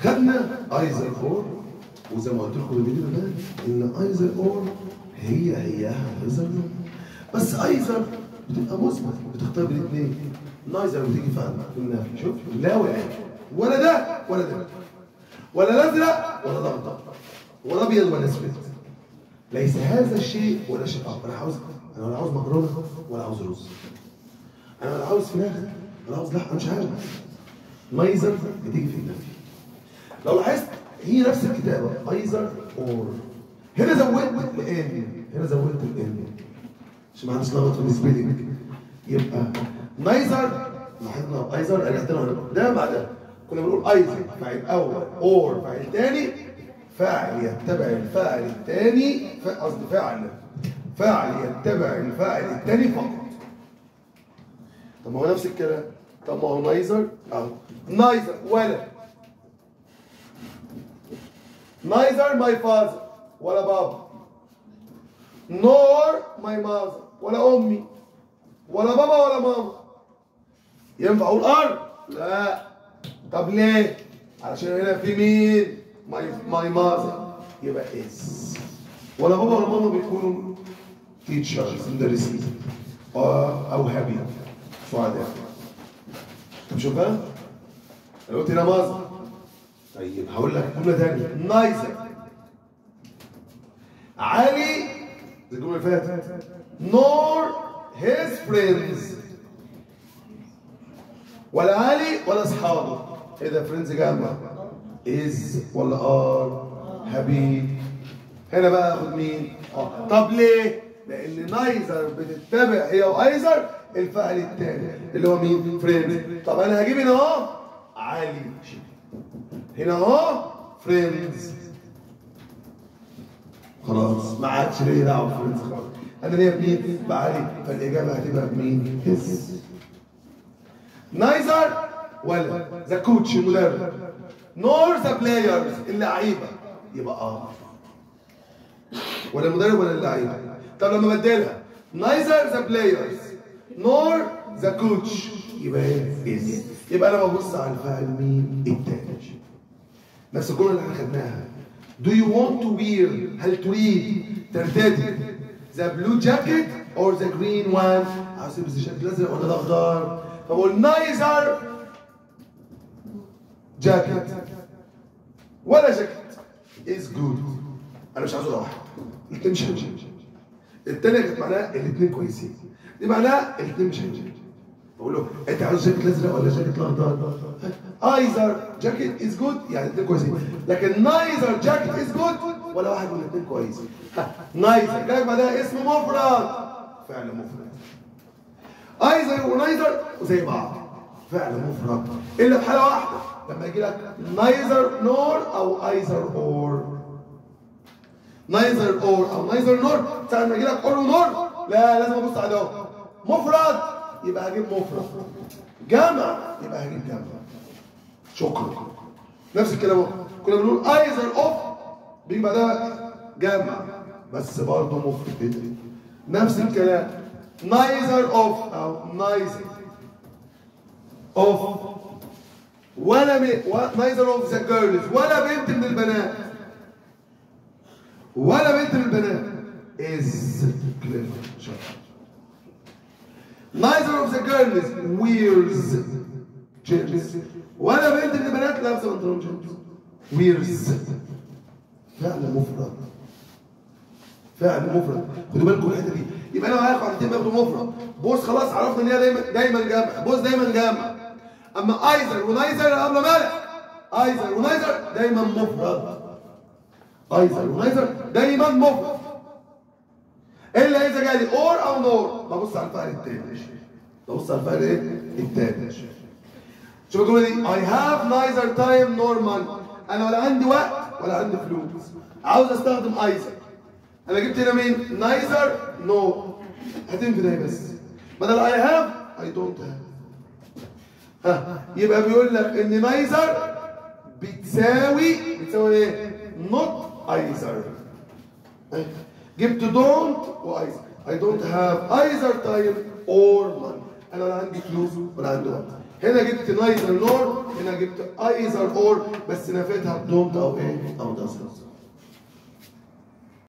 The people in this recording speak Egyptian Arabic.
خدنا ايزر اور وزي ما قلت لكم الفيديو ده ان ايزر اور هي هياها ايزر نور بس ايزر بتبقى مثبت بتختار بين الاثنين نايزر بتيجي في في النفي شوف لا ولا ولا ده ولا ده ولا الازرق ولا الاخضر ولا ابيض ولا اسود ليس هذا الشيء ولا شيء اخر انا عاوز انا ولا عاوز مكرونه ولا عاوز رز انا ولا عاوز فراخ ولا عاوز لحمه مش عارف نايزر بتيجي في النفي لو لاحظت هي نفس الكتابه ايزر اور هنا زودت الان هنا زودت الان عشان ما حدش لخبط في السبيلنج يبقى نايزر لاحظنا ايزر رجعتنا ده مع ده كنا بنقول ايزر فاعل اول اور فاعل ثاني فاعل يتبع الفاعل الثاني قصدي فاعل فاعل يتبع الفاعل الثاني فقط طب ما هو نفس الكلام طب ما هو نايزر اهو نايزر ولا neither my father ولا بابا nor my mother ولا امي ولا بابا ولا ماما ينفع اقول ار لا طب ليه علشان هنا في مين my my mother يبقى is ولا بابا ولا ماما بيكونوا teachers مدرسين او هابي سعداء طب شوف بقى انا قلت هنا ماذر طيب هقول لك جمله ثانيه نايزر علي زي الجمله اللي فاتت nor his friends ولا علي ولا اصحابه ايه ده فريندز جنبه از ولا ار حبيب هنا بقى اخد مين اه طب ليه لان نايزر بتتبع هي وايزر الفعل الثاني اللي هو مين فريندز طب انا هجيب هنا اهو علي هنا اهو فريندز خلاص ما عادش ليا دعوه بفريندز خالص انا ليا بمين بعلي فالاجابه هتبقى بمين هس نايزر ولا ذا كوتش المدرب نور ذا بلايرز اللعيبه يبقى اه ولا المدرب ولا اللعيبه طب لما بدلها نايزر ذا بلايرز نور ذا كوتش يبقى ايه از يبقى انا ببص على الفاعل مين التاني نفس الجمله اللي احنا خدناها Do you want to wear هل تريد ترتدي the blue jacket or the green one عاوز تلبس الشيرت الازرق ولا الاخضر فبقول نايزر جاكيت ولا جاكيت is good انا مش عاوز ولا واحد الاثنين مش هينجح الثانيه كانت معناها الاثنين كويسين دي معناها الاثنين مش هينجح بقول له انت عاوز جاكيت الازرق ولا جاكيت الاخضر ايزر جاكيت از جود يعني الاثنين كويسين لكن نايزر جاكيت از جود ولا واحد من الاثنين كويس نايزر جاي بعدها اسم مفرد فعل مفرد ايزر ونايزر زي بعض فعل مفرد الا في حاله واحده لما يجي لك نايزر نور او ايزر اور نايزر اور او نايزر نور ساعه ما يجي لك اور ونور لا لازم ابص عليه مفرد يبقى هجيب مفرد جمع يبقى هجيب جمع شكرا نفس الكلام كنا بنقول ايزر اوف بيجي بعدها جمع بس برضه مفرد نفس الكلام نايزر اوف او نايزر اوف ولا نايزر اوف ذا جيرلز ولا بنت من البنات ولا بنت من البنات از كليفر شاطر neither of the girls wears jeans ولا بنت من البنات لابسه بنطلون جينز wears فعل مفرد فعل مفرد خدوا بالكم من الحته دي يبقى انا معايا قاعدتين باخدوا مفرد بوس خلاص عرفنا ان هي دايما دايما جامع بوس دايما جامع اما ايزر ونايزر قبل مالك ايزر ونايزر دايما مفرد ايزر ونايزر دايما مفرد الا اذا جالي اور او نور ببص على الفعل التاني ببص على الفعل ايه التاني شوف الجمله دي I have neither time nor money انا ولا عندي وقت ولا عندي فلوس عاوز استخدم ايزر انا جبت هنا مين neither no هتنفي ده بس بدل I have I don't have ها يبقى بيقول لك ان neither بتساوي بتساوي ايه not either جبت don't وايزر I don't have either time or money انا ولا عندي فلوس ولا عندي وقت هنا جبت نايذر نور هنا جبت ايزر اور بس نفيتها بدونت او ايه او doesn't